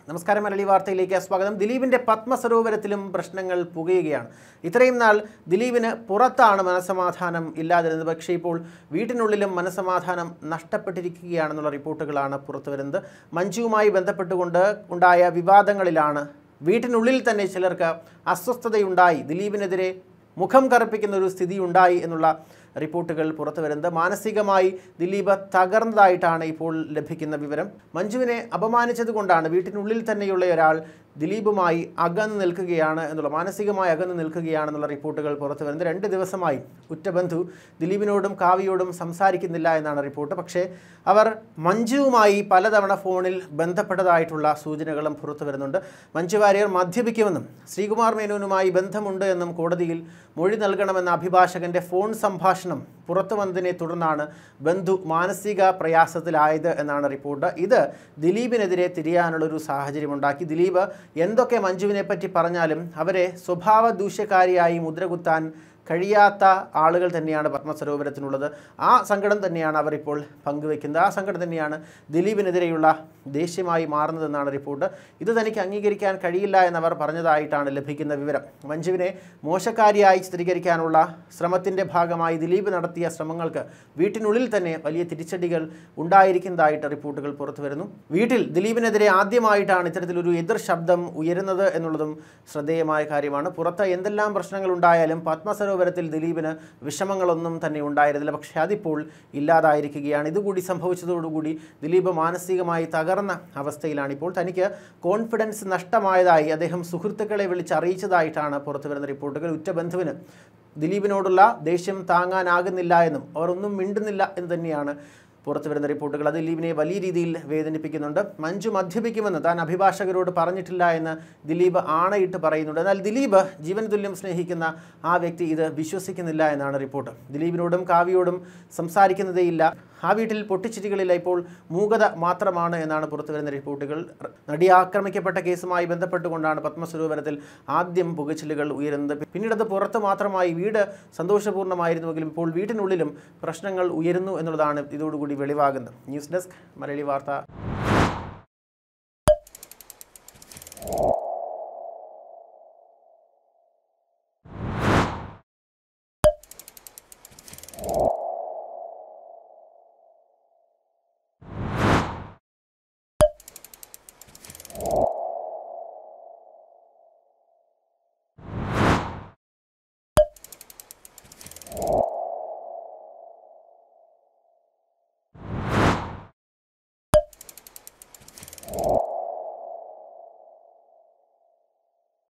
നമസ്കാരം മലയാളി വാർത്തയിലേക്ക് സ്വാഗതം ദിലീപിന്റെ പത്മസരോവരത്തിലും പ്രശ്നങ്ങൾ പുകയുകയാണ് ഇത്രയും നാൾ ദിലീപിന് പുറത്താണ് മനസമാധാനം ഇല്ലാതിരുന്നത് പക്ഷേ ഇപ്പോൾ വീട്ടിനുള്ളിലും മനസമാധാനം നഷ്ടപ്പെട്ടിരിക്കുകയാണെന്നുള്ള റിപ്പോർട്ടുകളാണ് പുറത്തുവരുന്നത് മഞ്ജുവുമായി ബന്ധപ്പെട്ടുകൊണ്ട് ഉണ്ടായ വിവാദങ്ങളിലാണ് വീട്ടിനുള്ളിൽ തന്നെ ചിലർക്ക് അസ്വസ്ഥതയുണ്ടായി ദിലീപിനെതിരെ മുഖം കറുപ്പിക്കുന്ന ഒരു സ്ഥിതി ഉണ്ടായി എന്നുള്ള റിപ്പോർട്ടുകൾ പുറത്തു വരുന്നത് മാനസികമായി ദിലീപ് തകർന്നതായിട്ടാണ് ഇപ്പോൾ ലഭിക്കുന്ന വിവരം മഞ്ജുവിനെ അപമാനിച്ചതുകൊണ്ടാണ് വീട്ടിനുള്ളിൽ തന്നെയുള്ള ഒരാൾ ദിലീപുമായി അകന്നു നിൽക്കുകയാണ് എന്നുള്ള മാനസികമായി അകന്നു നിൽക്കുകയാണെന്നുള്ള റിപ്പോർട്ടുകൾ പുറത്തു വരുന്നത് രണ്ട് ദിവസമായി ഉറ്റബന്ധു ദിലീപിനോടും കാവ്യയോടും സംസാരിക്കുന്നില്ല എന്നാണ് റിപ്പോർട്ട് പക്ഷേ അവർ മഞ്ജുവുമായി പലതവണ ഫോണിൽ ബന്ധപ്പെട്ടതായിട്ടുള്ള സൂചനകളും പുറത്തു വരുന്നുണ്ട് മഞ്ജു വാര്യർ മദ്യപിക്കുമെന്നും ശ്രീകുമാർ മേനോനുമായി ബന്ധമുണ്ട് എന്നും കോടതിയിൽ മൊഴി നൽകണമെന്ന അഭിഭാഷകന്റെ ഫോൺ സംഭാഷണം പുറത്തു വന്നതിനെ തുടർന്നാണ് ബന്ധു മാനസിക പ്രയാസത്തിലായത് എന്നാണ് റിപ്പോർട്ട് ഇത് ദിലീപിനെതിരെ തിരിയാനുള്ളൊരു സാഹചര്യമുണ്ടാക്കി ദിലീപ് എന്തൊക്കെ മഞ്ജുവിനെ പറ്റി പറഞ്ഞാലും അവരെ സ്വഭാവ ദൂഷ്യക്കാരിയായി മുദ്രകുത്താൻ കഴിയാത്ത ആളുകൾ തന്നെയാണ് പത്മസരോവരത്തിനുള്ളത് ആ സങ്കടം തന്നെയാണ് അവർ ഇപ്പോൾ പങ്കുവെക്കുന്നത് ആ സങ്കടം തന്നെയാണ് ദിലീപിനെതിരെയുള്ള ദേഷ്യമായി മാറുന്നതെന്നാണ് റിപ്പോർട്ട് ഇത് തനിക്ക് അംഗീകരിക്കാൻ കഴിയില്ല എന്നവർ പറഞ്ഞതായിട്ടാണ് ലഭിക്കുന്ന വിവരം മഞ്ജുവിനെ മോശക്കാരിയായി ചിത്രീകരിക്കാനുള്ള ശ്രമത്തിൻ്റെ ഭാഗമായി ദിലീപ് നടത്തിയ ശ്രമങ്ങൾക്ക് വീട്ടിനുള്ളിൽ തന്നെ വലിയ തിരിച്ചടികൾ ഉണ്ടായിരിക്കുന്നതായിട്ട് റിപ്പോർട്ടുകൾ പുറത്തു വരുന്നു വീട്ടിൽ ദിലീപിനെതിരെ ആദ്യമായിട്ടാണ് ഇത്തരത്തിലൊരു എതിർ ശബ്ദം ഉയരുന്നത് എന്നുള്ളതും ശ്രദ്ധേയമായ കാര്യമാണ് പുറത്ത് എന്തെല്ലാം പ്രശ്നങ്ങൾ ഉണ്ടായാലും പത്മസരോവരത്തിൽ ദിലീപിന് വിഷമങ്ങളൊന്നും തന്നെ ഉണ്ടായിരുന്നില്ല പക്ഷേ അതിപ്പോൾ ഇല്ലാതായിരിക്കുകയാണ് ഇതുകൂടി സംഭവിച്ചതോടുകൂടി ദിലീപ് മാനസികമായി തകർന്ന അവസ്ഥയിലാണ് ഇപ്പോൾ തനിക്ക് കോൺഫിഡൻസ് നഷ്ടമായതായി അദ്ദേഹം സുഹൃത്തുക്കളെ വിളിച്ച് അറിയിച്ചതായിട്ടാണ് പുറത്തു വരുന്ന റിപ്പോർട്ടുകൾ ഉറ്റബന്ധുവിന് ദിലീപിനോടുള്ള ദേഷ്യം താങ്ങാനാകുന്നില്ല എന്നും അവർ ഒന്നും മിണ്ടുന്നില്ല എന്ന് തന്നെയാണ് പുറത്തു വരുന്ന റിപ്പോർട്ടുകൾ അത് ദിലീപിനെ വലിയ രീതിയിൽ വേദനിപ്പിക്കുന്നുണ്ട് മഞ്ജു മദ്യപിക്കുമെന്ന് താൻ അഭിഭാഷകരോട് പറഞ്ഞിട്ടില്ല എന്ന് ദിലീപ് ആണയിട്ട് പറയുന്നുണ്ട് എന്നാൽ ദിലീപ് ജീവൻ തുല്യം സ്നേഹിക്കുന്ന ആ വ്യക്തി ഇത് വിശ്വസിക്കുന്നില്ല എന്നാണ് റിപ്പോർട്ട് ദിലീപിനോടും കാവ്യയോടും സംസാരിക്കുന്നതേയില്ല ആ വീട്ടിൽ പൊട്ടിച്ചിരികളില്ല ഇപ്പോൾ മൂകത മാത്രമാണ് എന്നാണ് പുറത്തു വരുന്ന റിപ്പോർട്ടുകൾ നടി ആക്രമിക്കപ്പെട്ട കേസുമായി ബന്ധപ്പെട്ടുകൊണ്ടാണ് പത്മസ്വരൂപരത്തിൽ ആദ്യം പുകച്ചിലുകൾ ഉയരുന്നത് പിന്നീട് അത് പുറത്ത് മാത്രമായി വീട് സന്തോഷപൂർണ്ണമായിരുന്നുവെങ്കിലും ഇപ്പോൾ വീട്ടിനുള്ളിലും പ്രശ്നങ്ങൾ ഉയരുന്നു എന്നുള്ളതാണ് ഇതോടുകൂടി വെളിവാകുന്നത് ന്യൂസ് ഡെസ്ക് മലയാളി വാർത്ത